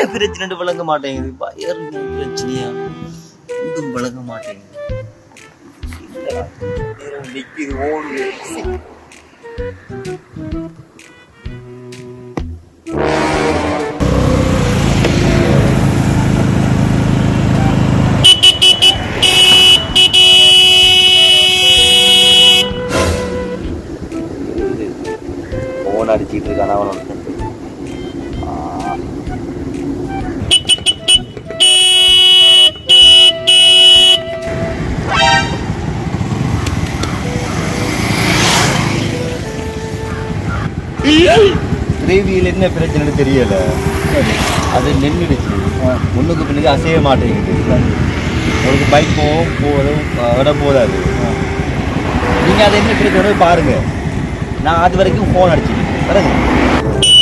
பிரச்சனை விளங்க மாட்டேங்குது பயர் பிரச்சனையா ஒன்றும் விளங்க மாட்டேங்குது என்னடா, நேரம் நிக்குது ஓடுது சீ. போன் அடிச்சிட்டு இருக்கான அவனோட ஆ. கிரேவியில் என்ன பிரச்சனைன்னு தெரியல அது நின்றுடுச்சு முன்னுக்கு பின்னுக்கு அசைய மாட்டேங்குது உங்களுக்கு பைக் போகும் போதும் விட போதாது நீங்கள் அதை என்ன பிரச்சனை பாருங்க நான் அது வரைக்கும் ஃபோன் அடிச்சிருக்கேன் பிறகு